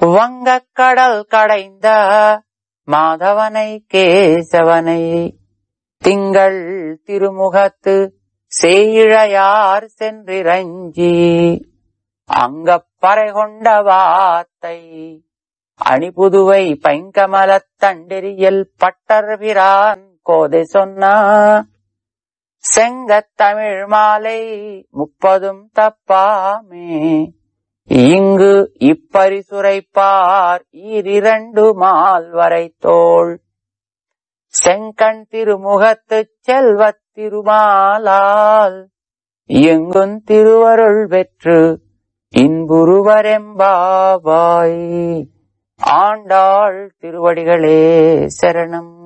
வங்கக் கடல் கடைந்த மாதவனை கேசவனை திங்கள் திருமுகத்து சேயிழையார் சென்றிரஞ்சி அங்கப்பறை கொண்ட வாத்தை அணிபுதுவை பைங்கமலத் தண்டெறியல் பட்டர்பிரான் கோதை சொன்னா செங்கத் தமிழ் மாலை முப்பதும் தப்பாமே இங்கு இப்பரிசுரைப்பார் ஈரிரண்டு மால் வரை தோள் செங்கண் திருமுகத்துச் செல்வத் திருமாலால் எங்குந் திருவருள் பெற்று இன்புருவரெம்பாவாய் ஆண்டாள் திருவடிகளே சரணம்